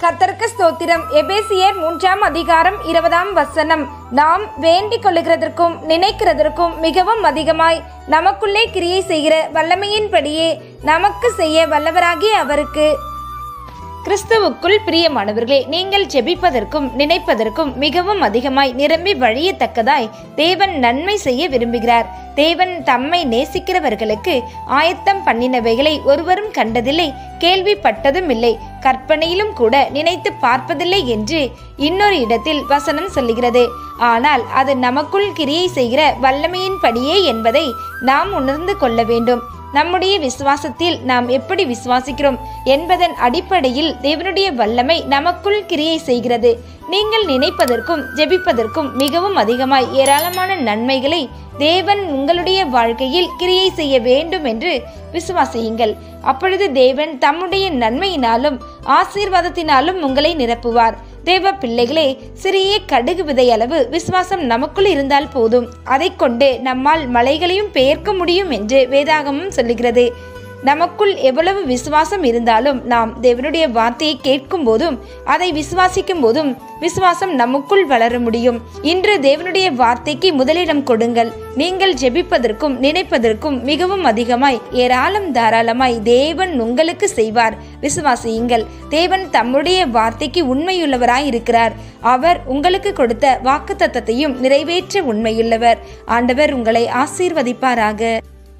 கர்த்தருக்கு ஸ்தோத்திரம் எபேசியர் மூன்றாம் அதிகாரம் இருபதாம் வசனம் நாம் வேண்டிக் கொள்ளுகிறதற்கும் நினைக்கிறதற்கும் மிகவும் அதிகமாய் நமக்குள்ளே கிரியை செய்கிற வல்லமையின்படியே நமக்கு செய்ய வல்லவராகிய அவருக்கு கிறிஸ்துவுக்குள் பிரியமானவர்களே நீங்கள் ஜெபிப்பதற்கும் நினைப்பதற்கும் மிகவும் அதிகமாய் நிரம்பி வழியத்தக்கதாய் தேவன் நன்மை செய்ய விரும்புகிறார் தேவன் தம்மை நேசிக்கிறவர்களுக்கு ஆயத்தம் பண்ணினவைகளை ஒருவரும் கண்டதில்லை கேள்விப்பட்டதும் இல்லை கற்பனையிலும் கூட நினைத்து பார்ப்பதில்லை என்று இன்னொரு இடத்தில் வசனம் சொல்லுகிறது ஆனால் அது நமக்குள் கிரியை செய்கிற வல்லமையின்படியே என்பதை நாம் உணர்ந்து கொள்ள வேண்டும் நம்முடைய விசுவாசத்தில் நாம் எப்படி விசுவாசிக்கிறோம் என்பதன் அடிப்படையில் தேவனுடைய வல்லமை நமக்குள் கிரியை செய்கிறது நீங்கள் நினைப்பதற்கும் ஜெபிப்பதற்கும் மிகவும் அதிகமாய் ஏராளமான நன்மைகளை தேவன் உங்களுடைய வாழ்க்கையில் கிரியை செய்ய வேண்டும் என்று விசுவாசியுங்கள் அப்பொழுது தேவன் தம்முடைய நன்மையினாலும் ஆசீர்வாதத்தினாலும் உங்களை நிரப்புவார் தேவ பிள்ளைகளே சிறிய கடுகு விதை அளவு விசுவாசம் நமக்குள் இருந்தால் போதும் அதை கொண்டு நம்மால் மலைகளையும் பெயர்க்க முடியும் என்று வேதாகமம் சொல்லுகிறது நமக்குள் எவ்வளவு விசுவாசம் இருந்தாலும் நாம் தேவனுடைய வார்த்தையை கேட்கும் போதும் அதை விசுவாசிக்கும் போதும் விசுவாசம் நமக்குள் வளர முடியும் இன்று தேவனுடைய வார்த்தைக்கு முதலிடம் கொடுங்கள் நீங்கள் ஜெபிப்பதற்கும் நினைப்பதற்கும் மிகவும் அதிகமாய் ஏராளம் தாராளமாய் தேவன் உங்களுக்கு செய்வார் விசுவாசியுங்கள் தேவன் தம்முடைய வார்த்தைக்கு உண்மையுள்ளவராய் இருக்கிறார் அவர் உங்களுக்கு கொடுத்த வாக்குத்தத்தத்தையும் நிறைவேற்ற உண்மையுள்ளவர் ஆண்டவர் உங்களை ஆசீர்வதிப்பாராக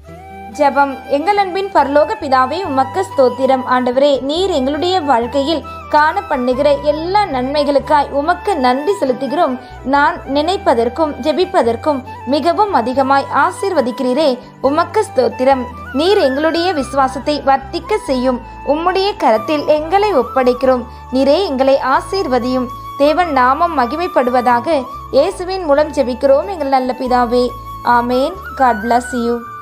ஜெபம் எங்கள் அன்பின் பரலோக பிதாவே உமக்கு ஸ்தோத்திரம் ஆண்டவரே நீர் எங்களுடைய வாழ்க்கையில் காண பண்ணுகிற எல்லா நன்மைகளுக்காய் உமக்கு நன்றி செலுத்துகிறோம் நான் நினைப்பதற்கும் ஜெபிப்பதற்கும் மிகவும் அதிகமாய் ஆசீர்வதிக்கிறீரே உமக்கு ஸ்தோத்திரம் நீர் எங்களுடைய விசுவாசத்தை வர்த்திக்க செய்யும் உம்முடைய கரத்தில் எங்களை ஒப்படைக்கிறோம் நீரே எங்களை ஆசீர்வதியும் தேவன் நாமம் மகிமைப்படுவதாக இயேசுவின் மூலம் ஜெபிக்கிறோம் எங்கள் நல்ல பிதாவே ஆமேன் காட் bless யூ